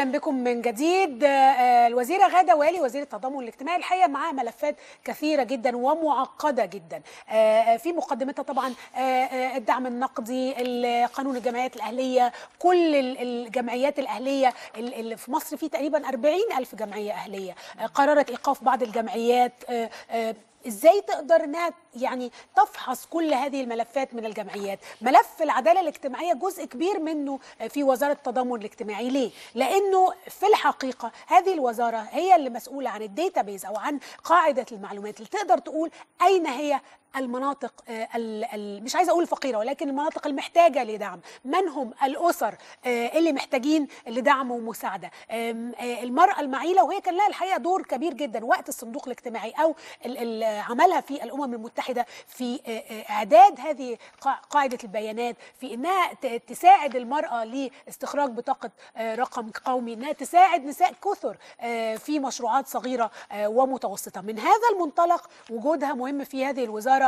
اهلا بكم من جديد آه، الوزيره غاده والي وزيره التضامن الاجتماعي الحقيقه معاها ملفات كثيره جدا ومعقده جدا آه، في مقدمتها طبعا آه، آه، الدعم النقدي ال- قانون الجمعيات الاهليه كل ال- الجمعيات الاهليه ال- اللي في مصر في تقريبا 40 الف جمعيه اهليه آه، قررت ايقاف بعض الجمعيات آه، آه، ازاي تقدر انها يعني تفحص كل هذه الملفات من الجمعيات ملف العداله الاجتماعيه جزء كبير منه في وزاره التضامن الاجتماعي ليه لانه في الحقيقه هذه الوزاره هي اللي مسؤوله عن الداتابيز او عن قاعده المعلومات اللي تقدر تقول اين هي المناطق آه، ال- ال- مش عايزه اقول الفقيره ولكن المناطق المحتاجه لدعم من هم الاسر آه، اللي محتاجين لدعم ومساعده آم، آه، المراه المعيله وهي كان لها الحقيقه دور كبير جدا وقت الصندوق الاجتماعي او ال- ال- عملها في الامم المتحده في آه، آه، اعداد هذه قا- قاعده البيانات في انها ت- تساعد المراه لاستخراج بطاقه آه، رقم قومي انها تساعد نساء كثر آه، في مشروعات صغيره آه، ومتوسطه من هذا المنطلق وجودها مهم في هذه الوزاره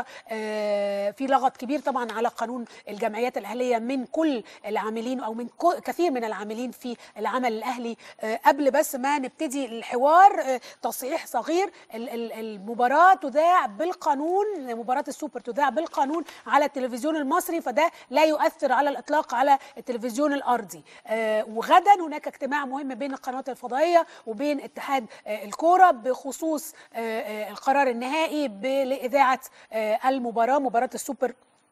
آه، في لغط كبير طبعا على قانون الجمعيات الاهليه من كل العاملين او من كو- كثير من العاملين في العمل الاهلي آه، قبل بس ما نبتدي الحوار آه، تصحيح صغير ال- ال- المباراه تذاع بالقانون مباراه السوبر تذاع بالقانون على التلفزيون المصري فده لا يؤثر على الاطلاق على التلفزيون الارضي آه، وغدا هناك اجتماع مهم بين القنوات الفضائيه وبين اتحاد آه، الكوره بخصوص آه، آه، القرار النهائي ب- لاذاعه آه، المباراه مباراه السوبر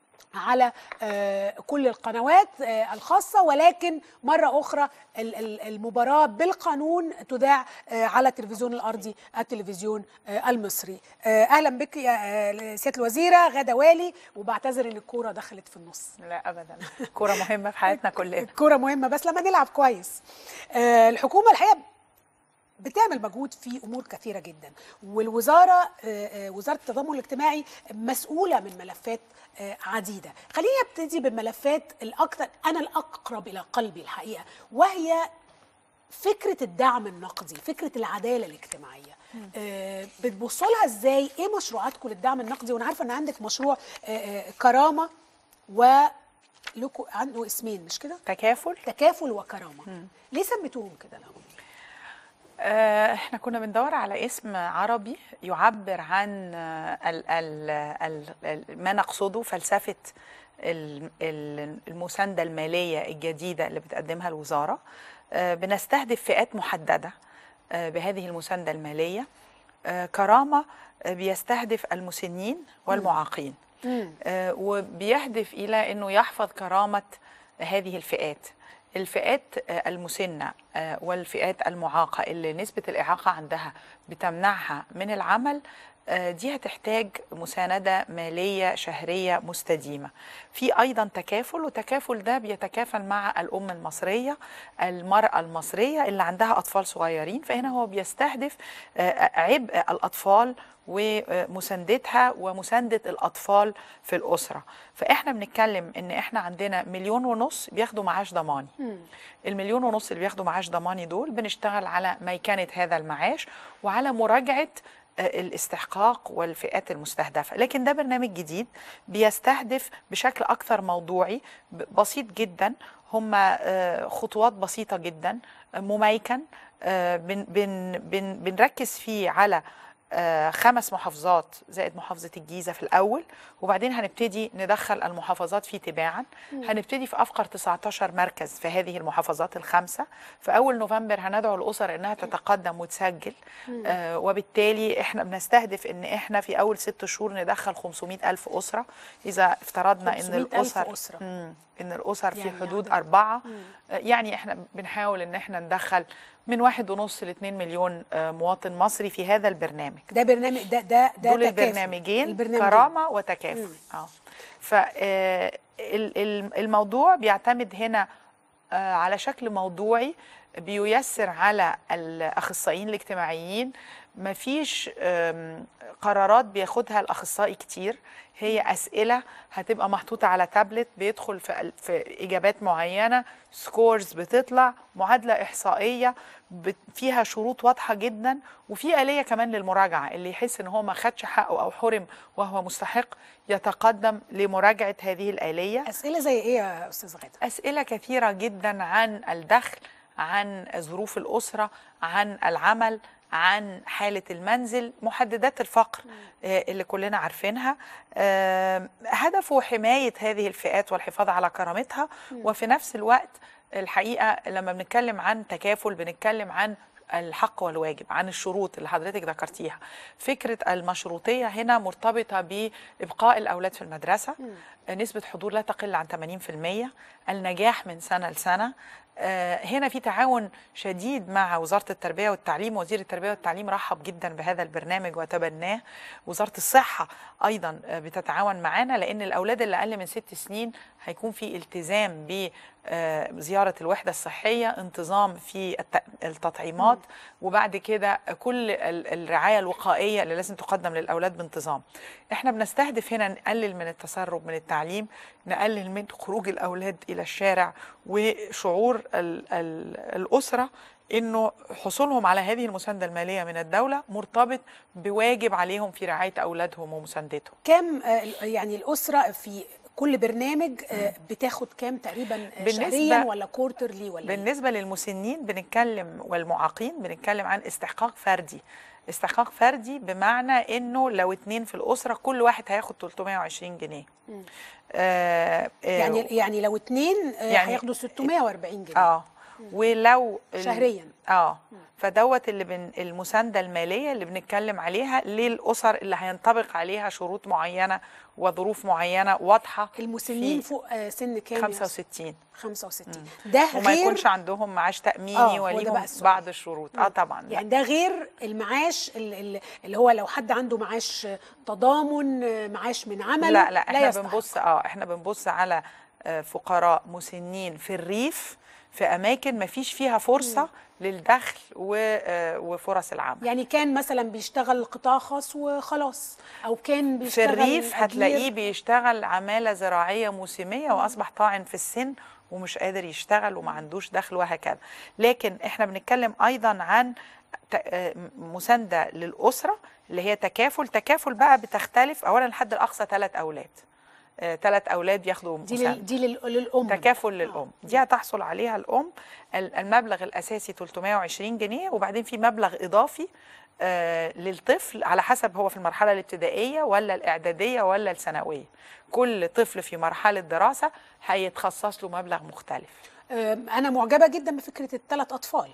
على آه، كل القنوات آه، الخاصة ولكن مرة أخرى ال- ال- المباراة بالقانون تذاع آه، على التلفزيون الأرضي التلفزيون آه، المصري آه، أهلا بك يا آه، سيادة الوزيرة غادة والي وبعتذر إن الكورة دخلت في النص لا ابدا كوره مهمه في حياتنا كلنا الكورة مهمة بس لما نلعب كويس آه، الحكومة الحقيقة بتعمل مجهود في امور كثيره جدا والوزاره آه، آه، وزاره التضامن الاجتماعي مسؤوله من ملفات آه، عديده خليني ابتدي بالملفات الاكثر انا الاقرب الى قلبي الحقيقه وهي فكره الدعم النقدي فكره العداله الاجتماعيه آه، بتبصوا لها ازاي ايه مشروعاتكم للدعم النقدي وانا عارفه ان عندك مشروع آه، آه، كرامه و لكم عنده اسمين مش كده تكافل تكافل وكرامه ليه سميتوهم كده الاول آه، احنا كنا بندور على اسم عربي يعبر عن آه، ال ال ال ال ما نقصده فلسفه ال- ال- المسانده الماليه الجديده اللي بتقدمها الوزاره آه، بنستهدف فئات محدده آه، بهذه المسانده الماليه آه، كرامه آه، بيستهدف المسنين والمعاقين آه، وبيهدف الى انه يحفظ كرامه هذه الفئات الفئات آه، المسنه آه، والفئات المعاقه اللي نسبه الاعاقه عندها بتمنعها من العمل آه، دي هتحتاج مساندة مالية شهرية مستديمة في أيضا تكافل وتكافل ده بيتكافل مع الأم المصرية المرأة المصرية اللي عندها أطفال صغيرين فهنا هو بيستهدف آه، عبء الأطفال ومساندتها ومساندة الأطفال في الأسرة فإحنا بنتكلم إن إحنا عندنا مليون ونص بياخدوا معاش ضماني المليون ونص اللي بياخدوا معاش ضماني دول بنشتغل على ميكنة هذا المعاش وعلى مراجعة آه، الاستحقاق والفئات المستهدفة لكن ده برنامج جديد بيستهدف بشكل أكثر موضوعي ب- بسيط جدا هم آه، خطوات بسيطة جدا آه، مميكن آه، بن بن بن بنركز فيه على آه، خمس محافظات زائد محافظة الجيزة في الأول وبعدين هنبتدي ندخل المحافظات فيه تباعا هنبتدي في أفقر 19 مركز في هذه المحافظات الخمسة في أول نوفمبر هندعو الأسر إنها تتقدم وتسجل آه وبالتالي إحنا بنستهدف إن إحنا في أول ست شهور ندخل 500 ألف أسرة إذا افترضنا إن 500 ألف الأسر أسرة. مم، إن الأسر في يعني حدود عدد. أربعة آه، يعني إحنا بنحاول إن إحنا ندخل من واحد ونص لاتنين مليون آه، مواطن مصري في هذا البرنامج ده برنامج ده ده ده دول تكافل. البرنامجين البرنامجين. كرامه وتكافل اه فالموضوع بيعتمد هنا آه، على شكل موضوعي بييسر على الاخصائيين الاجتماعيين مفيش آم، قرارات بياخدها الاخصائي كتير هي اسئله هتبقى محطوطه على تابلت بيدخل في في اجابات معينه سكورز بتطلع معادله احصائيه بت- فيها شروط واضحه جدا وفي اليه كمان للمراجعه اللي يحس ان هو ما خدش حقه او حرم وهو مستحق يتقدم لمراجعه هذه الاليه اسئله زي ايه يا استاذ غاده أسئلة كثيرة جدا عن الدخل عن ظروف الاسره عن العمل عن حالة المنزل محددات الفقر آه، اللي كلنا عارفينها آه، هدفه حماية هذه الفئات والحفاظ على كرامتها وفي نفس الوقت الحقيقة لما بنتكلم عن تكافل بنتكلم عن الحق والواجب عن الشروط اللي حضرتك ذكرتيها فكرة المشروطية هنا مرتبطة بإبقاء الأولاد في المدرسة نسبة حضور لا تقل عن 80% النجاح من سنة لسنة آه، هنا في تعاون شديد مع وزارة التربية والتعليم وزير التربية والتعليم رحب جدا بهذا البرنامج وتبناه وزارة الصحة أيضا آه، بتتعاون معنا لأن الأولاد اللي أقل من ست سنين هيكون في التزام بزيارة الوحدة الصحية انتظام في الت- التطعيمات وبعد كده كل ال- الرعاية الوقائية اللي لازم تقدم للأولاد بانتظام احنا بنستهدف هنا نقلل من التسرب من التعليم نقلل من خروج الأولاد إلى الشارع وشعور ال ال الأسرة انه حصولهم على هذه المسانده الماليه من الدوله مرتبط بواجب عليهم في رعايه اولادهم ومساندتهم كام آه، يعني الاسره في كل برنامج آه، بتاخد كام تقريبا آه، بالنسبة- شهريا ولا كورترلي ولا إيه؟ بالنسبه للمسنين بنتكلم والمعاقين بنتكلم عن استحقاق فردي استحقاق فردي بمعنى انه لو اتنين في الاسره كل واحد هياخد 320 جنيه آه آه، يعني يعني لو اتنين آه، يعني- هياخدوا 640 جنيه اه ولو ال- شهريا اه فدوت اللي بن المسانده الماليه اللي بنتكلم عليها للاسر اللي هينطبق عليها شروط معينه وظروف معينه واضحه المسنين في فوق آه، سن كام يا أستاذ؟ 65 65 ده وما غير يكونش عندهم معاش آه، تاميني هو ده وليهم بقى السؤال. بعض الشروط اه طبعا يعني ده غير المعاش ال- ال- اللي هو لو حد عنده معاش تضامن آه، معاش من عمله لا لا احنا يستحق. بنبص اه احنا بنبص على آه، فقراء مسنين في الريف في اماكن ما فيش فيها فرصه للدخل و- آه، وفرص العمل يعني كان مثلا بيشتغل قطاع خاص وخلاص او كان في بيشتغل الريف أجير. هتلاقيه بيشتغل عمالة زراعية موسمية وأصبح طاعن في السن ومش قادر يشتغل وما عندوش دخل وهكذا لكن احنا بنتكلم أيضا عن ت- آه، مساندة للأسرة اللي هي تكافل تكافل بقى بتختلف أولا الحد الأقصى ثلاث أولاد ثلاث أولاد بياخدوا دي مساندة لل... دي لل... للام بقى. تكافل للأم دي هتحصل عليها الأم ال- المبلغ الأساسي 320 جنيه وبعدين في مبلغ إضافي آه، للطفل على حسب هو في المرحلة الابتدائية ولا الإعدادية ولا الثانوية كل طفل في مرحلة دراسة هيتخصص له مبلغ مختلف آم، انا معجبه جدا بفكره الثلاث اطفال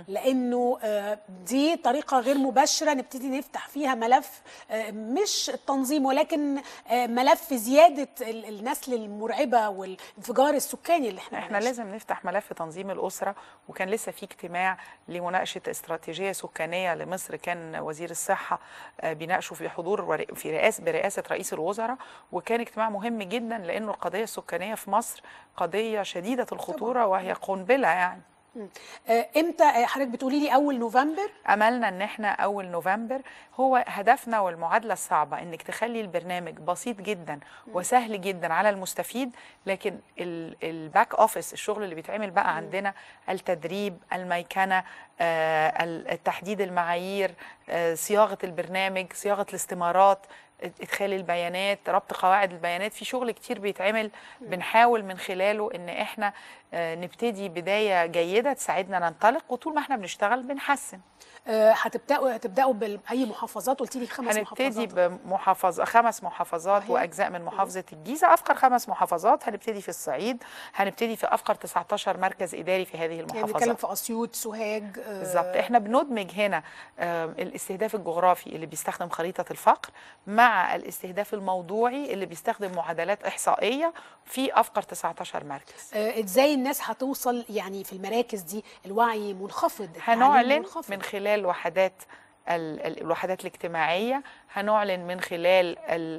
لانه آه، دي طريقه غير مباشره نبتدي نفتح فيها ملف آه، مش التنظيم ولكن آه، ملف زياده ال- النسل المرعبه والانفجار السكاني اللي احنا احنا بنعيشه. لازم نفتح ملف تنظيم الأسرة وكان لسه في اجتماع لمناقشة استراتيجية سكانية لمصر كان وزير الصحة آه، بيناقشوا في حضور ور- في رئاسة برئاسة رئيس الوزراء وكان اجتماع مهم جدا لأنه القضية السكانية في مصر قضية شديدة الخطورة وهي قنبلة يعني آه، امتى آه، حضرتك بتقولي لي اول نوفمبر املنا ان احنا اول نوفمبر هو هدفنا والمعادله الصعبه انك تخلي البرنامج بسيط جدا وسهل جدا على المستفيد لكن ال- الباك اوفيس الشغل اللي بيتعمل بقى عندنا التدريب الميكنه آه، ال- تحديد المعايير آه، صياغه البرنامج صياغه الاستمارات ادخال البيانات ربط قواعد البيانات في شغل كتير بيتعمل بنحاول من خلاله ان احنا آه، نبتدي بدايه جيده تساعدنا ننطلق وطول ما احنا بنشتغل بنحسن آه، هتبداوا هتبداوا باي محافظات قلت لي خمس هنبتدي محافظات بمحافظة خمس محافظات صحيح. واجزاء من محافظه الجيزه افقر خمس محافظات هنبتدي في الصعيد هنبتدي في افقر 19 مركز اداري في هذه يعني بنتكلم المحافظات في اسيوط سوهاج آه، بالظبط احنا بندمج هنا آم، الاستهداف الجغرافي اللي بيستخدم خريطه الفقر مع الاستهداف الموضوعي اللي بيستخدم معادلات احصائيه في افقر 19 مركز آه، ازاي الناس هتوصل يعني في المراكز دي الوعي منخفض التعليم هنعلن منخفض. من خلال وحدات ال- ال- الوحدات الاجتماعية هنعلن من خلال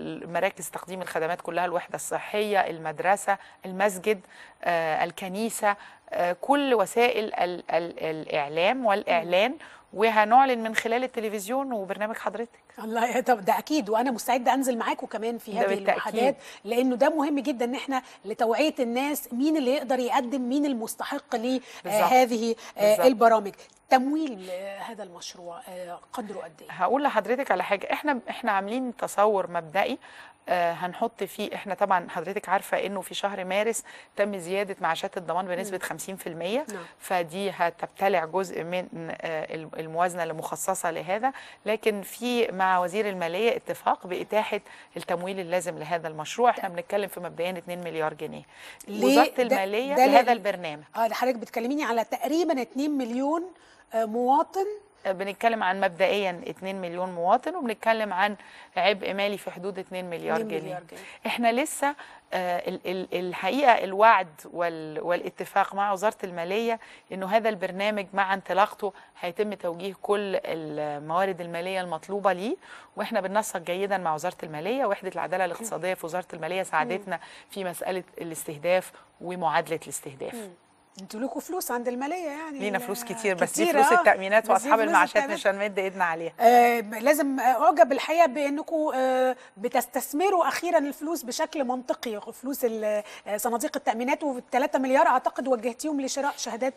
مراكز تقديم الخدمات كلها الوحدة الصحية المدرسة المسجد آه، الكنيسة آه، كل وسائل ال- ال- الإعلام والإعلان وهنعلن من خلال التلفزيون وبرنامج حضرتك الله يا طب ده اكيد وانا مستعده انزل معاكم كمان في ده هذه بالتأكيد. الوحدات لانه ده مهم جدا ان احنا لتوعيه الناس مين اللي يقدر يقدم مين المستحق بالظبط. لهذه بالظبط. البرامج تمويل آه، هذا المشروع آه، قدره قد ايه هقول لحضرتك على حاجه احنا احنا عاملين تصور مبدئي آه، هنحط فيه احنا طبعا حضرتك عارفه انه في شهر مارس تم زياده معاشات الضمان بنسبه 50% نعم. فدي هتبتلع جزء من آه، الم- الموازنه المخصصه لهذا لكن في مع وزير الماليه اتفاق باتاحه التمويل اللازم لهذا المشروع احنا بنتكلم في مبدئيا 2 مليار جنيه ليه؟ وزاره ده- الماليه ده لهذا ل- البرنامج اه ده حضرتك بتكلميني على تقريبا 2 مليون آه، مواطن بنتكلم عن مبدئيا 2 مليون مواطن وبنتكلم عن عبء مالي في حدود 2 مليار 2 جنيه مليار جنيه. احنا لسه آه، ال- ال- الحقيقه الوعد وال- والاتفاق مع وزاره الماليه انه هذا البرنامج مع انطلاقته هيتم توجيه كل الموارد الماليه المطلوبه ليه واحنا بننسق جيدا مع وزاره الماليه وحده العداله الاقتصاديه في وزاره الماليه ساعدتنا في مساله الاستهداف ومعادله الاستهداف انتوا لكم فلوس عند الماليه يعني لينا ال- فلوس كتير بس دي كتيرة، فلوس آه. التامينات بس دي واصحاب فلوس المعاشات التأمينات. مش هنمد ايدنا عليها آه، لازم آه، اعجب الحقيقه بانكم آه، بتستثمروا اخيرا الفلوس بشكل منطقي فلوس ال- آه، صناديق التامينات و3 مليار اعتقد وجهتيهم لشراء شهادات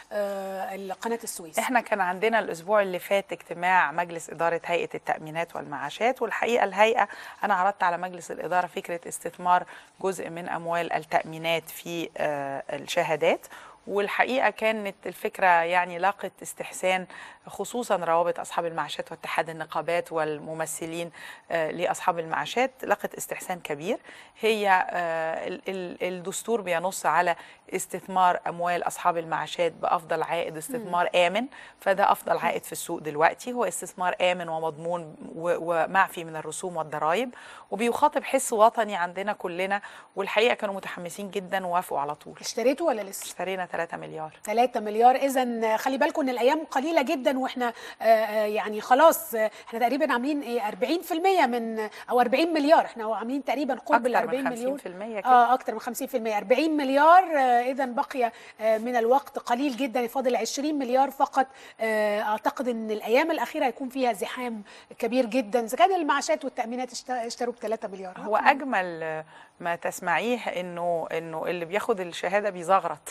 آه، قناه السويس احنا كان عندنا الاسبوع اللي فات اجتماع مجلس اداره هيئه التامينات والمعاشات والحقيقه الهيئه انا عرضت على مجلس الاداره فكره استثمار جزء من اموال التامينات في آه، الشهادات والحقيقه كانت الفكره يعني لاقت استحسان خصوصا روابط اصحاب المعاشات واتحاد النقابات والممثلين آه، لاصحاب المعاشات لقت استحسان كبير هي آه، ال- ال- الدستور بينص على استثمار اموال اصحاب المعاشات بافضل عائد استثمار امن فده افضل عائد في السوق دلوقتي هو استثمار امن ومضمون و- ومعفي من الرسوم والضرائب وبيخاطب حس وطني عندنا كلنا والحقيقه كانوا متحمسين جدا ووافقوا على طول اشتريتوا ولا لسه اشترينا 3 مليار 3 مليار اذا خلي بالكم ان الايام قليله جدا واحنا آه، آه، يعني خلاص آه، احنا تقريبا عاملين ايه 40% من او 40 مليار احنا عاملين تقريبا قرب ال أكتر 40 من مليون 50% كده اه اكتر من 50% 40 مليار آه، اذا بقي آه، من الوقت قليل جدا فاضل 20 مليار فقط آه، اعتقد ان الايام الاخيره هيكون فيها زحام كبير جدا اذا كان المعاشات والتامينات اشت- اشتروا ب 3 مليار هو اجمل ما تسمعيه انه انه اللي بياخد الشهاده بيزغرط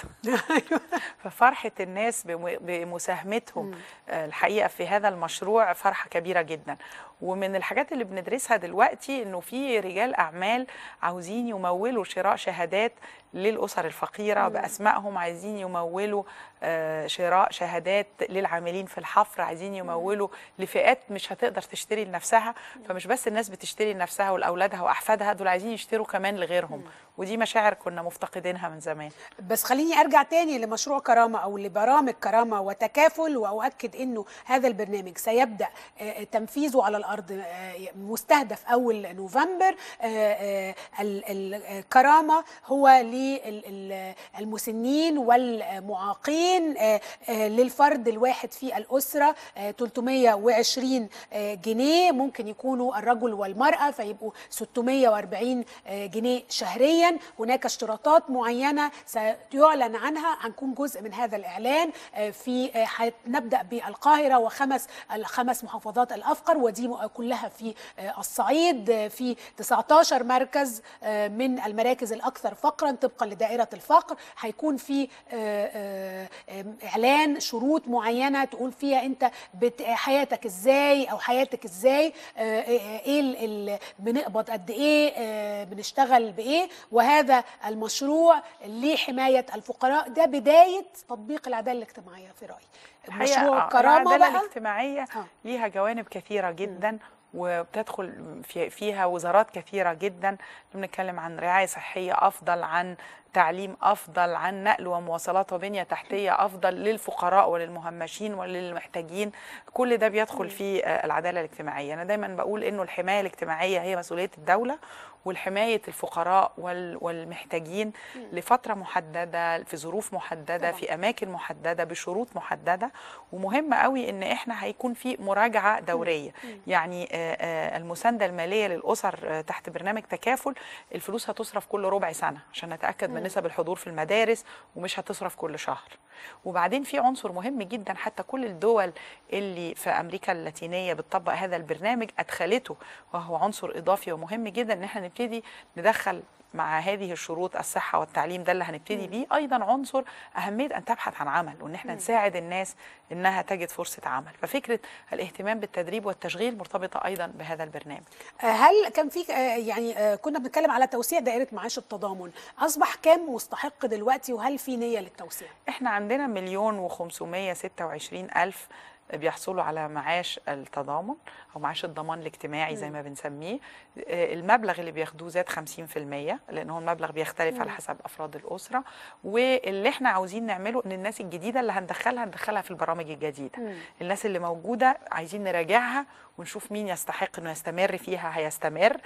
ففرحه الناس بم- بمساهمتهم آه، الحقيقه في هذا المشروع فرحه كبيره جدا ومن الحاجات اللي بندرسها دلوقتي انه في رجال اعمال عاوزين يمولوا شراء شهادات للاسر الفقيره باسمائهم عايزين يمولوا آه، شراء شهادات للعاملين في الحفر عايزين يمولوا لفئات مش هتقدر تشتري لنفسها فمش بس الناس بتشتري لنفسها ولاولادها واحفادها دول عايزين يشتروا كمان لغيرهم ودي مشاعر كنا مفتقدينها من زمان بس خليني ارجع تاني لمشروع كرامه او لبرامج كرامه وتكافل واؤكد انه هذا البرنامج سيبدا آه، تنفيذه على الارض آه، مستهدف اول نوفمبر آه، آه، ال- ال- الكرامه هو للمسنين والمعاقين آه، آه، للفرد الواحد في الاسره آه، 320 آه، جنيه ممكن يكونوا الرجل والمراه فيبقوا 640 آه، جنيه شهريا هناك اشتراطات معينه سيعلن عنها هنكون جزء من هذا الاعلان آه، في آه، هنبدا بالقاهره وخمس الخمس محافظات الافقر ودي م- كلها في آه، الصعيد آه، في 19 مركز آه، من المراكز الاكثر فقرا طبقا لدائره الفقر هيكون في آه، آه، آه، اعلان شروط معينه تقول فيها انت بت- حياتك ازاي او حياتك ازاي آه، آه، ايه ال- ال- بنقبض قد ايه آه، بنشتغل بايه وهذا المشروع لحمايه الفقراء ده بدايه تطبيق العداله الاجتماعيه في رايي الحقيقة مشروع آه، كرامه العدالة بقى الاجتماعية آه. ليها جوانب كثيرة جدا وبتدخل في فيها وزارات كثيرة جدا بنتكلم عن رعاية صحية أفضل عن تعليم أفضل عن نقل ومواصلات وبنية تحتية أفضل للفقراء وللمهمشين وللمحتاجين كل ده بيدخل في آه، العدالة الاجتماعية أنا دايما بقول إنه الحماية الاجتماعية هي مسؤولية الدولة والحماية الفقراء وال- والمحتاجين لفترة محددة في ظروف محددة طبعاً. في أماكن محددة بشروط محددة ومهم قوي إن إحنا هيكون في مراجعة دورية يعني آه، آه، المساندة المالية للأسر آه، تحت برنامج تكافل الفلوس هتصرف كل ربع سنة عشان نتأكد من نسب الحضور في المدارس ومش هتصرف كل شهر وبعدين في عنصر مهم جدا حتى كل الدول اللي في أمريكا اللاتينية بتطبق هذا البرنامج أدخلته وهو عنصر إضافي ومهم جدا إن احنا نبتدي ندخل مع هذه الشروط الصحه والتعليم ده اللي هنبتدي بيه ايضا عنصر اهميه ان تبحث عن عمل وان احنا نساعد الناس انها تجد فرصه عمل ففكره الاهتمام بالتدريب والتشغيل مرتبطه ايضا بهذا البرنامج آه، هل كان في آه، يعني آه، كنا بنتكلم على توسيع دائره معاش التضامن اصبح كام مستحق دلوقتي وهل في نيه للتوسيع احنا عندنا مليون وخمسمية ستة وعشرين ألف بيحصلوا على معاش التضامن او معاش الضمان الاجتماعي زي ما بنسميه آه، المبلغ اللي بياخدوه زاد 50% لان هو المبلغ بيختلف على حسب افراد الاسره واللي احنا عاوزين نعمله ان الناس الجديده اللي هندخلها هندخلها في البرامج الجديده مم. الناس اللي موجوده عايزين نراجعها ونشوف مين يستحق انه يستمر فيها هيستمر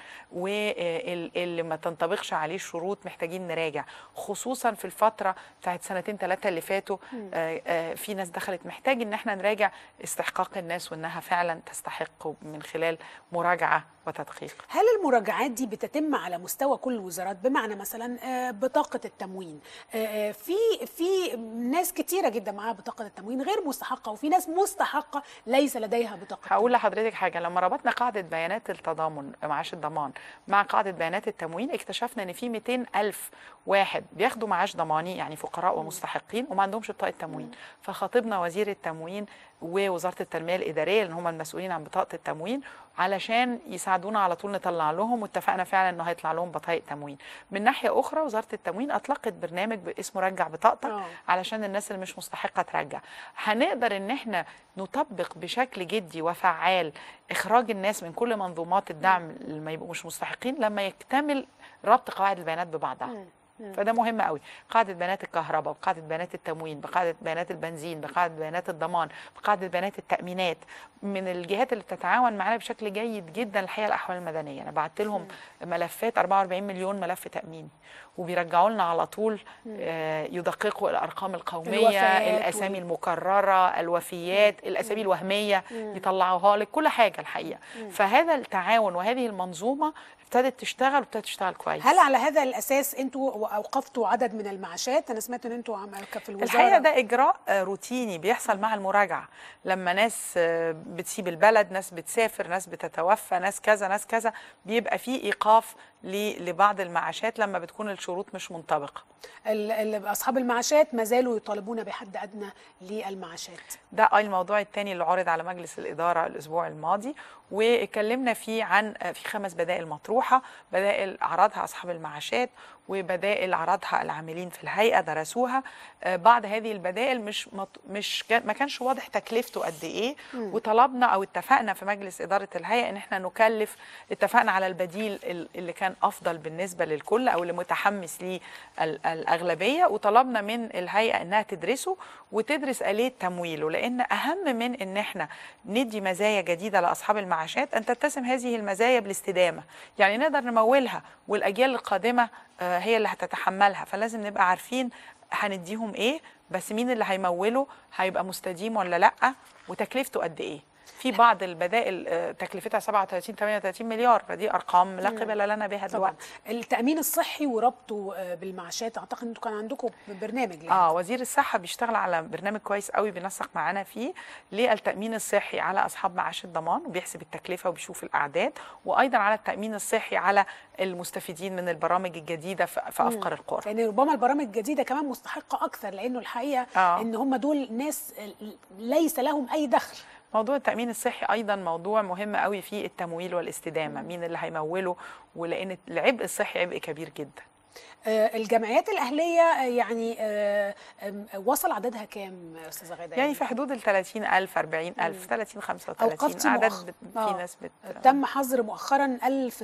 واللي ما تنطبقش عليه الشروط محتاجين نراجع خصوصا في الفتره بتاعت سنتين ثلاثه اللي فاتوا آه، آه، في ناس دخلت محتاج ان احنا نراجع استحقاق الناس وانها فعلا تستحق من خلال مراجعه وتدقيق هل المراجعات دي بتتم على مستوى كل الوزارات بمعنى مثلا آه، بطاقه التموين آه، آه، في في ناس كتيره جدا معاها بطاقه التموين غير مستحقه وفي ناس مستحقه ليس لديها بطاقه هقول لحضرتك حاجه لما ربطنا قاعده بيانات التضامن معاش الضمان مع قاعده بيانات التموين اكتشفنا ان في 200 الف واحد بياخدوا معاش ضماني يعني فقراء ومستحقين وما عندهمش بطاقه تموين فخاطبنا وزير التموين ووزاره التنميه الاداريه لان هم المسؤولين عن بطاقه التموين علشان يساعدونا على طول نطلع لهم واتفقنا فعلا انه هيطلع لهم بطايق تموين من ناحيه اخرى وزاره التموين اطلقت برنامج اسمه رجع بطاقتك آه. علشان الناس اللي مش مستحقه ترجع هنقدر ان احنا نطبق بشكل جدي وفعال اخراج الناس من كل منظومات الدعم اللي ما يبقوا مش مستحقين لما يكتمل ربط قواعد البيانات ببعضها فده مهم قوي قاعده بيانات الكهرباء بقاعده بيانات التموين بقاعده بيانات البنزين بقاعده بيانات الضمان بقاعده بيانات التامينات من الجهات اللي بتتعاون معانا بشكل جيد جدا الحقيقه الاحوال المدنيه انا بعت لهم ملفات 44 مليون ملف تاميني وبيرجعوا لنا على طول آه، يدققوا الارقام القوميه الوفيات الاسامي وال- المكرره الوفيات الاسامي الوهميه يطلعوها لك كل حاجه الحقيقه فهذا التعاون وهذه المنظومه ابتدت تشتغل وابتدت تشتغل كويس هل على هذا الاساس انتوا اوقفتوا عدد من المعاشات انا سمعت ان انتوا عم- في الوزاره الحقيقه ده اجراء آه، روتيني بيحصل مع المراجعه لما ناس آه، بتسيب البلد ناس بتسافر ناس بتتوفى ناس كذا ناس كذا بيبقى في ايقاف ل- لبعض المعاشات لما بتكون الشروط مش منطبقه ال- ال- اصحاب المعاشات ما زالوا يطالبون بحد ادنى للمعاشات ده أي الموضوع الثاني اللي عرض على مجلس الإدارة الأسبوع الماضي واتكلمنا فيه عن في خمس بدائل مطروحة بدائل عرضها أصحاب المعاشات وبدائل عرضها العاملين في الهيئة درسوها آه، بعض هذه البدائل مش مط- مش كان- ما كانش واضح تكلفته قد إيه وطلبنا أو اتفقنا في مجلس إدارة الهيئة إن احنا نكلف اتفقنا على البديل ال- اللي كان أفضل بالنسبة للكل أو اللي متحمس ليه ال- الأغلبية وطلبنا من الهيئة إنها تدرسه وتدرس آلية تمويله لأن أهم من إن احنا ندي مزايا جديدة لأصحاب المعاشات أن تتسم هذه المزايا بالاستدامة يعني نقدر نمولها والأجيال القادمة آه، هي اللي هتتحملها فلازم نبقى عارفين هنديهم إيه بس مين اللي هيموله هيبقى مستديم ولا لأ وتكلفته قد إيه في بعض البدائل آه، تكلفتها 37 38 مليار فدي ارقام لا قبل لنا بها طبعا دلوقتي التامين الصحي وربطه آه، بالمعاشات اعتقد انتوا كان عندكم برنامج ليه. اه وزير الصحه بيشتغل على برنامج كويس قوي بينسق معانا فيه للتامين الصحي على اصحاب معاش الضمان وبيحسب التكلفه وبيشوف الاعداد وايضا على التامين الصحي على المستفيدين من البرامج الجديده في في افقر القرى لان ربما البرامج الجديده كمان مستحقه اكثر لانه الحقيقه آه. ان هم دول ناس ليس لهم اي دخل موضوع التامين الصحي ايضا موضوع مهم قوي في التمويل والاستدامه مين اللي هيموله ولان العبء الصحي عبء كبير جدا آه، الجمعيات الاهليه آه، يعني آه، آم، وصل عددها كام آه، استاذه غاده يعني في حدود ال 30000 40000 30 35 أوقفتي اعداد مؤخ- بت- آه. في ناس بت تم حظر مؤخرا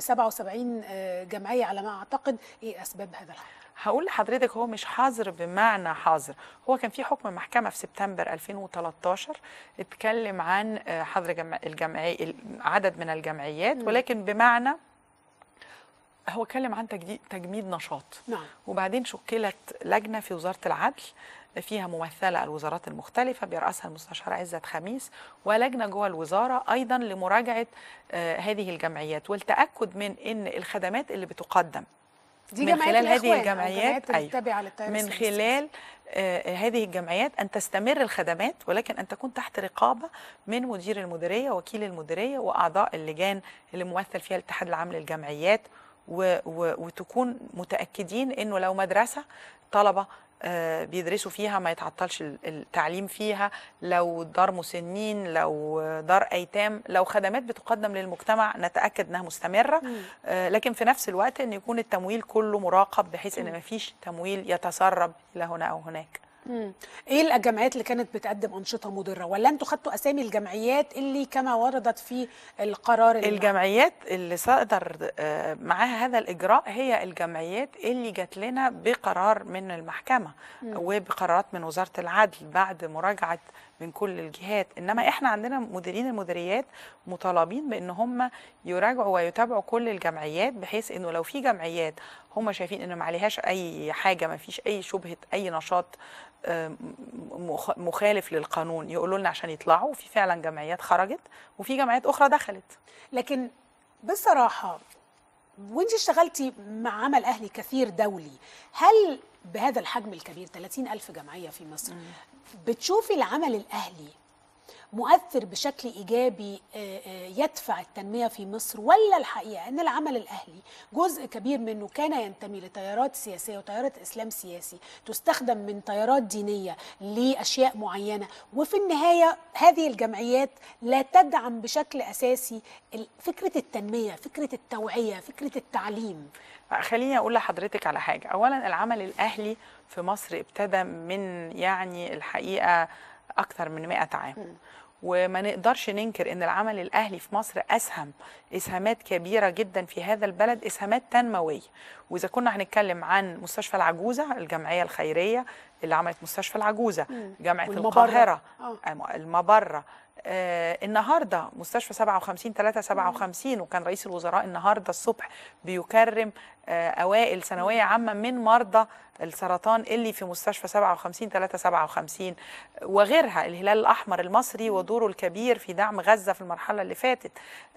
1077 آه، جمعيه على ما اعتقد ايه اسباب هذا الحظر هقول لحضرتك هو مش حظر بمعنى حظر هو كان في حكم محكمة في سبتمبر 2013 اتكلم عن آه، حظر جمع الجمعي عدد من الجمعيات ولكن بمعنى هو اتكلم عن تجديد تجميد نشاط نعم وبعدين شكلت لجنة في وزارة العدل فيها ممثلة الوزارات المختلفة بيرأسها المستشار عزت خميس ولجنة جوه الوزارة أيضا لمراجعة آه، هذه الجمعيات والتأكد من أن الخدمات اللي بتقدم دي من جمعيات خلال هذه الإخوان أو الجمعيات اللي أيوة. تابعة للتيار من السوفيتي. خلال آه، هذه الجمعيات أن تستمر الخدمات ولكن أن تكون تحت رقابة من مدير المديرية وكيل المديرية وأعضاء اللجان اللي ممثل فيها الاتحاد العام للجمعيات و و وتكون متاكدين انه لو مدرسه طلبه آه، بيدرسوا فيها ما يتعطلش ال- التعليم فيها لو دار مسنين لو دار ايتام لو خدمات بتقدم للمجتمع نتاكد انها مستمره آه، لكن في نفس الوقت ان يكون التمويل كله مراقب بحيث ان ما فيش تمويل يتسرب الى هنا او هناك مم. ايه الجمعيات اللي كانت بتقدم انشطه مضره ولا انتوا خدتوا اسامي الجمعيات اللي كما وردت في القرار اللي الجمعيات اللي صدر آه، معاها هذا الاجراء هي الجمعيات اللي جات لنا بقرار من المحكمه وبقرارات من وزاره العدل بعد مراجعه من كل الجهات انما احنا عندنا مديرين المديريات مطالبين بان هم يراجعوا ويتابعوا كل الجمعيات بحيث انه لو في جمعيات هم شايفين ان ما عليهاش اي حاجه ما فيش اي شبهه اي نشاط آه، مخ- مخالف للقانون يقولوا لنا عشان يطلعوا في فعلا جمعيات خرجت وفي جمعيات اخرى دخلت لكن بصراحه وانت اشتغلتي مع عمل اهلي كثير دولي هل بهذا الحجم الكبير 30 ألف جمعية في مصر بتشوفي العمل الأهلي مؤثر بشكل إيجابي آه، آه، يدفع التنمية في مصر ولا الحقيقة أن العمل الأهلي جزء كبير منه كان ينتمي لتيارات سياسية وتيارات إسلام سياسي تستخدم من تيارات دينية لأشياء معينة وفي النهاية هذه الجمعيات لا تدعم بشكل أساسي ال- فكرة التنمية فكرة التوعية فكرة التعليم خليني اقول لحضرتك على حاجه اولا العمل الاهلي في مصر ابتدى من يعني الحقيقه اكثر من 100 عام وما نقدرش ننكر ان العمل الاهلي في مصر اسهم اسهامات كبيره جدا في هذا البلد اسهامات تنمويه واذا كنا هنتكلم عن مستشفى العجوزه الجمعيه الخيريه اللي عملت مستشفى العجوزه جامعه والمبرة. القاهره آه. المبره آه النهارده مستشفى 57 3 57 وكان رئيس الوزراء النهارده الصبح بيكرم آه اوائل ثانويه عامه من مرضى السرطان اللي في مستشفى 57 3 57 وغيرها الهلال الاحمر المصري ودوره الكبير في دعم غزه في المرحله اللي فاتت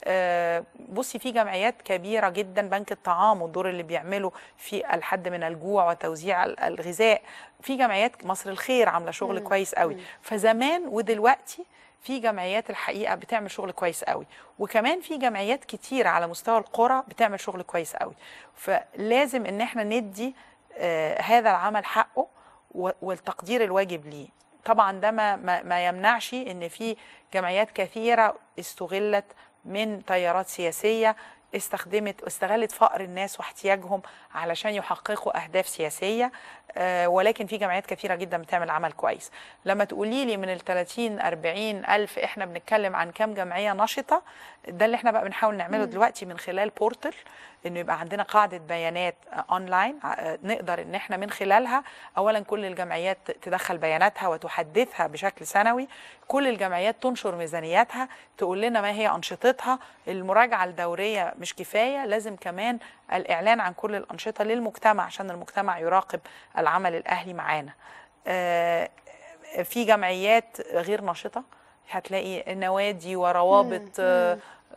آه بصي في جمعيات كبيره جدا بنك الطعام والدور اللي بيعمله في الحد من الجوع وتوزيع ال- الغذاء في جمعيات مصر الخير عامله شغل كويس قوي فزمان ودلوقتي في جمعيات الحقيقه بتعمل شغل كويس قوي وكمان في جمعيات كتير على مستوى القرى بتعمل شغل كويس قوي فلازم ان احنا ندي آه هذا العمل حقه و- والتقدير الواجب ليه طبعا ده ما, ما, ما يمنعش ان في جمعيات كثيره استغلت من تيارات سياسيه استخدمت استغلت فقر الناس واحتياجهم علشان يحققوا اهداف سياسيه آه، ولكن في جمعيات كثيره جدا بتعمل عمل كويس لما تقولي لي من ال 30 40 الف احنا بنتكلم عن كام جمعيه نشطه ده اللي احنا بقى بنحاول نعمله دلوقتي من خلال بورتل انه يبقى عندنا قاعده بيانات آه، اونلاين آه، نقدر ان احنا من خلالها اولا كل الجمعيات تدخل بياناتها وتحدثها بشكل سنوي كل الجمعيات تنشر ميزانياتها تقول لنا ما هي انشطتها المراجعه الدوريه مش كفايه لازم كمان الاعلان عن كل الانشطه للمجتمع عشان المجتمع يراقب العمل الاهلي معانا آه، في جمعيات غير نشطه هتلاقي نوادي وروابط آه،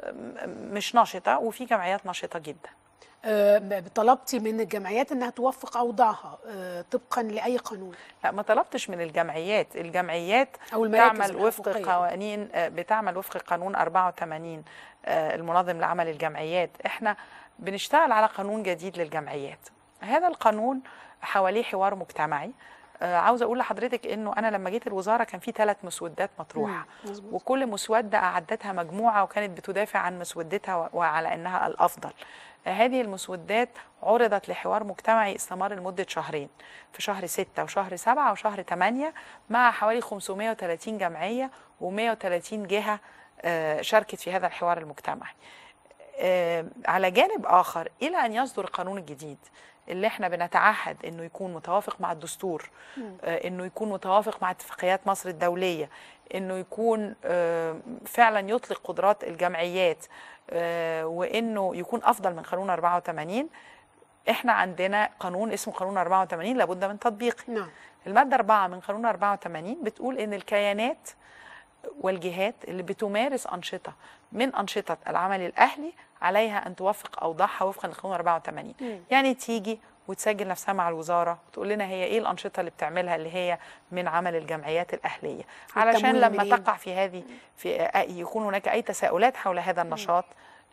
مش نشطه وفي جمعيات نشطه جدا آه، طلبتي من الجمعيات انها توفق اوضاعها آه، طبقا لاي قانون لا ما طلبتش من الجمعيات الجمعيات أو المراكز تعمل وفق الحقوقية. قوانين آه، بتعمل وفق قانون 84 آه، المنظم لعمل الجمعيات احنا بنشتغل على قانون جديد للجمعيات هذا القانون حواليه حوار مجتمعي آه، عاوزه اقول لحضرتك انه انا لما جيت الوزاره كان في ثلاث مسودات مطروحه مم، مظبوط. وكل مسوده اعدتها مجموعه وكانت بتدافع عن مسودتها و- وعلى انها الافضل آه، هذه المسودات عرضت لحوار مجتمعي استمر لمده شهرين في شهر 6 وشهر 7 وشهر 8 مع حوالي 530 جمعيه و130 جهه آه، شاركت في هذا الحوار المجتمعي آه، على جانب اخر الى ان يصدر القانون الجديد اللي احنا بنتعهد انه يكون متوافق مع الدستور آه، انه يكون متوافق مع اتفاقيات مصر الدوليه انه يكون آه، فعلا يطلق قدرات الجمعيات آه، وانه يكون افضل من قانون 84 احنا عندنا قانون اسمه قانون 84 لابد من تطبيقه نعم المادة 4 من قانون 84 بتقول إن الكيانات والجهات اللي بتمارس أنشطة من أنشطة العمل الأهلي عليها أن توفق أوضاعها وفقا لقانون 84 مم. يعني تيجي وتسجل نفسها مع الوزارة وتقول لنا هي إيه الأنشطة اللي بتعملها اللي هي من عمل الجمعيات الأهلية علشان والتمويل لما منين؟ تقع في هذه في آه، يكون هناك أي تساؤلات حول هذا النشاط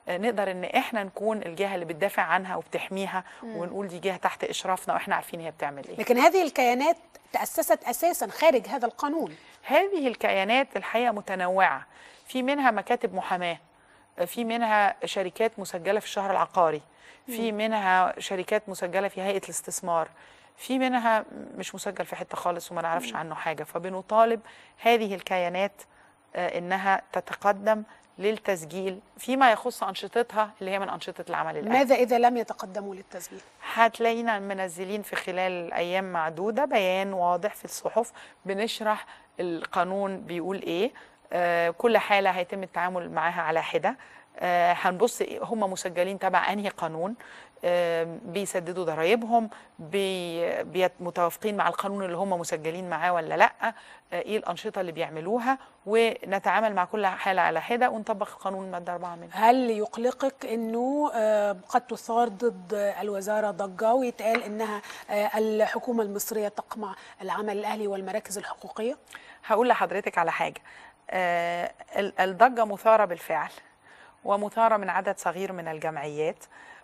آه، نقدر ان احنا نكون الجهه اللي بتدافع عنها وبتحميها ونقول دي جهه تحت اشرافنا واحنا عارفين هي بتعمل ايه لكن هذه الكيانات تاسست اساسا خارج هذا القانون هذه الكيانات الحقيقه متنوعه في منها مكاتب محاماه في منها شركات مسجله في الشهر العقاري في منها شركات مسجله في هيئه الاستثمار في منها مش مسجل في حته خالص وما نعرفش عنه حاجه فبنطالب هذه الكيانات آه، انها تتقدم للتسجيل فيما يخص انشطتها اللي هي من انشطه العمل الاهلي ماذا اذا لم يتقدموا للتسجيل هتلاقينا منزلين في خلال ايام معدوده بيان واضح في الصحف بنشرح القانون بيقول ايه آه كل حاله هيتم التعامل معاها على حده آه هنبص إيه هم مسجلين تبع انهي قانون آه بيسددوا ضرائبهم بي بيت- متوافقين مع القانون اللي هم مسجلين معاه ولا لا آه ايه الانشطه اللي بيعملوها ونتعامل مع كل حاله على حده ونطبق القانون الماده 4 منه هل يقلقك انه آه، قد تثار ضد الوزاره ضجه ويتقال انها آه، الحكومه المصريه تقمع العمل الاهلي والمراكز الحقوقيه هقول لحضرتك على حاجة آه، ال- الضجة مثارة بالفعل ومثارة من عدد صغير من الجمعيات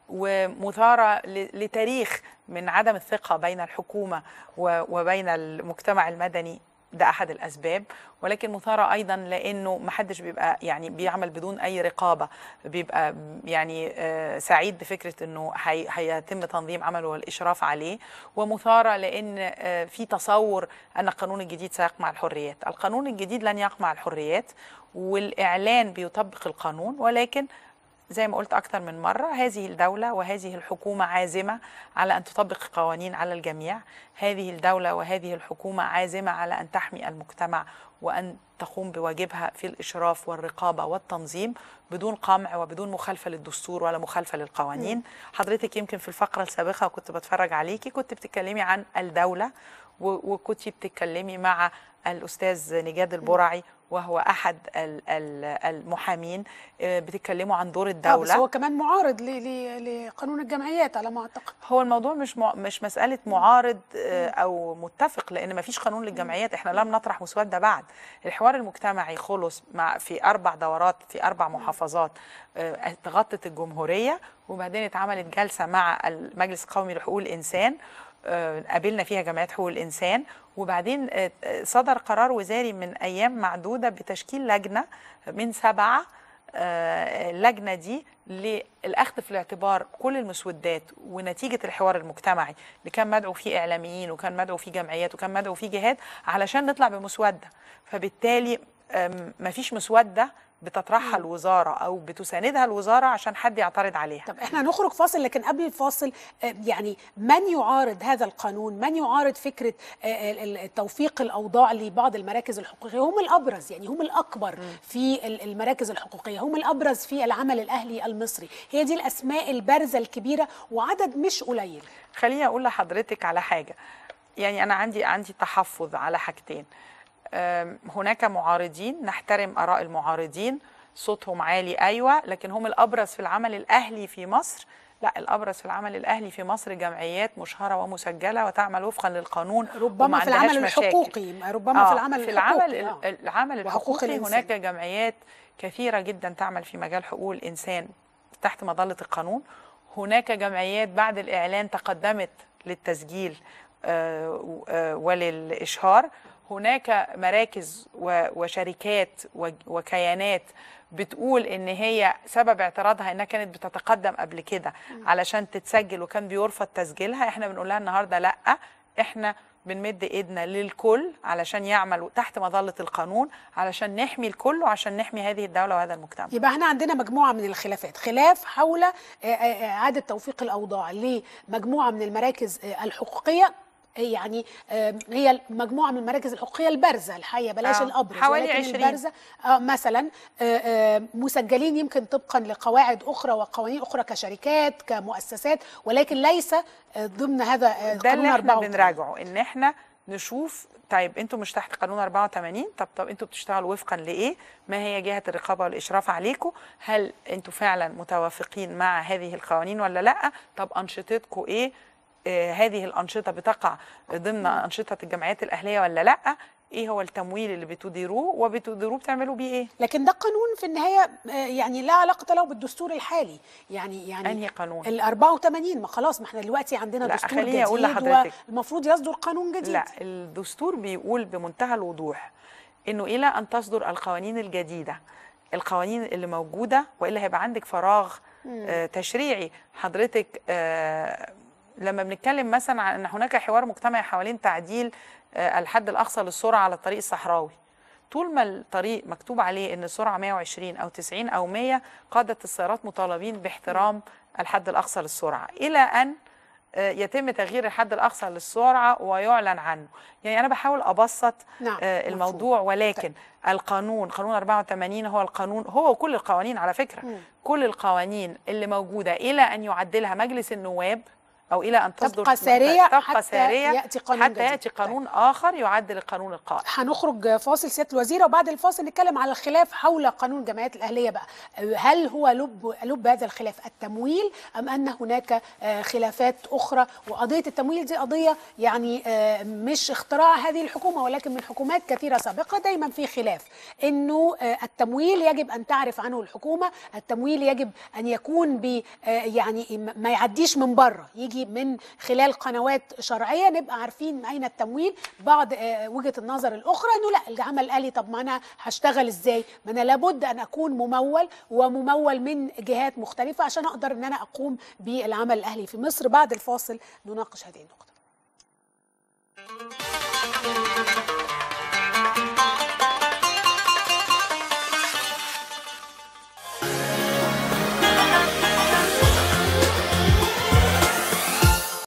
ومثارة ل- لتاريخ من عدم الثقة بين الحكومة و- وبين المجتمع المدني ده أحد الأسباب ولكن مثارة أيضا لأنه محدش بيبقى يعني بيعمل بدون أي رقابة بيبقى يعني آه، سعيد بفكرة أنه هي- هيتم تنظيم عمله والإشراف عليه ومثارة لأن آه، في تصور أن القانون الجديد سيقمع الحريات القانون الجديد لن يقمع الحريات والإعلان بيطبق القانون ولكن زي ما قلت أكثر من مرة هذه الدولة وهذه الحكومة عازمة على أن تطبق قوانين على الجميع هذه الدولة وهذه الحكومة عازمة على أن تحمي المجتمع وأن تقوم بواجبها في الإشراف والرقابة والتنظيم بدون قمع وبدون مخالفة للدستور ولا مخالفة للقوانين حضرتك يمكن في الفقرة السابقة وكنت بتفرج عليكي كنت بتتكلمي عن الدولة و- وكنت بتتكلمي مع الأستاذ نجاد البرعي وهو أحد ال- ال- المحامين آه، بتتكلموا عن دور آه، بس الدولة هو كمان معارض ل- ل- لقانون الجمعيات على ما اعتقد هو الموضوع مش مع... مش مسألة معارض آه، أو متفق لأن ما فيش قانون للجمعيات إحنا لم نطرح مسودة بعد الحوار المجتمعي خلص مع في أربع دورات في أربع محافظات آه، تغطت الجمهورية وبعدين اتعملت جلسة مع المجلس القومي لحقوق الإنسان آه، قابلنا فيها جمعيات حقوق الإنسان وبعدين آه، آه، صدر قرار وزاري من أيام معدودة بتشكيل لجنة من سبعة آه، اللجنه دي للاخذ في الاعتبار كل المسودات ونتيجه الحوار المجتمعي اللي كان مدعو فيه اعلاميين وكان مدعو فيه جمعيات وكان مدعو فيه جهات علشان نطلع بمسوده فبالتالي آم، مفيش مسوده بتطرحها الوزاره او بتساندها الوزاره عشان حد يعترض عليها طب احنا هنخرج فاصل لكن قبل الفاصل آه، يعني من يعارض هذا القانون من يعارض فكرة آه، ال- ال- توفيق الأوضاع لبعض المراكز الحقوقية هم الأبرز يعني هم الأكبر في ال- المراكز الحقوقية هم الأبرز في العمل الأهلي المصري هي دي الأسماء البارزة الكبيرة وعدد مش قليل خليني اقول لحضرتك على حاجه يعني انا عندي عندي تحفظ على حاجتين أم، هناك معارضين نحترم اراء المعارضين صوتهم عالي ايوه لكن هم الابرز في العمل الاهلي في مصر لا الابرز في العمل الاهلي في مصر جمعيات مشهره ومسجله وتعمل وفقا للقانون ربما وما في عندهاش العمل مشاكل. الحقوقي ربما في العمل في الحقوقي العمل آه. العمل وحقوق الحقوقي الإنسان. هناك جمعيات كثيره جدا تعمل في مجال حقوق الانسان تحت مظله القانون هناك جمعيات بعد الاعلان تقدمت للتسجيل آه، و- آه، وللاشهار هناك مراكز و- وشركات و- وكيانات بتقول ان هي سبب اعتراضها انها كانت بتتقدم قبل كده علشان تتسجل وكان بيرفض تسجيلها احنا بنقول لها النهارده لا احنا بنمد ايدنا للكل علشان يعملوا تحت مظله القانون علشان نحمي الكل وعشان نحمي هذه الدوله وهذا المجتمع يبقى احنا عندنا مجموعه من الخلافات خلاف حول آه، آه، اعاده توفيق الاوضاع لمجموعه من المراكز آه، الحقوقيه يعني آه، هي مجموعه من المراكز الحقوقيه البارزه الحقيقه بلاش آه، الابرز حوالي ولكن 20. البارزه آه، مثلا آه، آه، مسجلين يمكن طبقا لقواعد اخرى وقوانين اخرى كشركات كمؤسسات ولكن ليس آه، ضمن هذا آه، ده اللي قانون احنا 84. بنراجعه ان احنا نشوف طيب انتوا مش تحت قانون 84 طب طب انتوا بتشتغلوا وفقا لايه ما هي جهه الرقابه والاشراف عليكم هل انتوا فعلا متوافقين مع هذه القوانين ولا لا طب انشطتكم ايه آه هذه الانشطه بتقع ضمن انشطه الجمعيات الاهليه ولا لا ايه هو التمويل اللي بتديروه وبتديروه بتعملوا بيه ايه لكن ده قانون في النهايه آه، يعني لا علاقه له بالدستور الحالي يعني يعني انهي قانون ال 84 ما خلاص ما احنا دلوقتي عندنا لا، دستور خليني أقول جديد لحضرتك. والمفروض يصدر قانون جديد لا الدستور بيقول بمنتهى الوضوح انه الى ان تصدر القوانين الجديده القوانين اللي موجوده والا هيبقى عندك فراغ آه تشريعي حضرتك آه لما بنتكلم مثلا عن ان هناك حوار مجتمعي حوالين تعديل آه الحد الاقصى للسرعه على الطريق الصحراوي طول ما الطريق مكتوب عليه ان السرعه 120 او 90 او 100 قاده السيارات مطالبين باحترام الحد الاقصى للسرعه الى ان آه، يتم تغيير الحد الاقصى للسرعه ويعلن عنه يعني انا بحاول ابسط نعم، آه، مفهوم. الموضوع ولكن القانون قانون 84 هو القانون هو وكل القوانين على فكره مم. كل القوانين اللي موجوده الى ان يعدلها مجلس النواب او الى ان تصدر تبقى سارية تبقى حتى ساريه يأتي قانون حتى جديد. ياتي قانون اخر يعدل القانون القائم هنخرج فاصل سياده الوزيره وبعد الفاصل نتكلم على الخلاف حول قانون الجمعيات الاهليه بقى هل هو لب لب هذا الخلاف التمويل ام ان هناك آه، خلافات اخرى وقضيه التمويل دي قضيه يعني آه، مش اختراع هذه الحكومه ولكن من حكومات كثيره سابقه دايما في خلاف انه آه، التمويل يجب ان تعرف عنه الحكومه التمويل يجب ان يكون ب آه، يعني ما يعديش من بره يجي من خلال قنوات شرعيه نبقى عارفين اين التمويل بعض آه، وجهه النظر الاخرى انه لا العمل الالي طب ما انا هشتغل ازاي ما انا لابد ان اكون ممول وممول من جهات مختلفه عشان اقدر ان انا اقوم بالعمل الاهلي في مصر بعد الفاصل نناقش هذه النقطه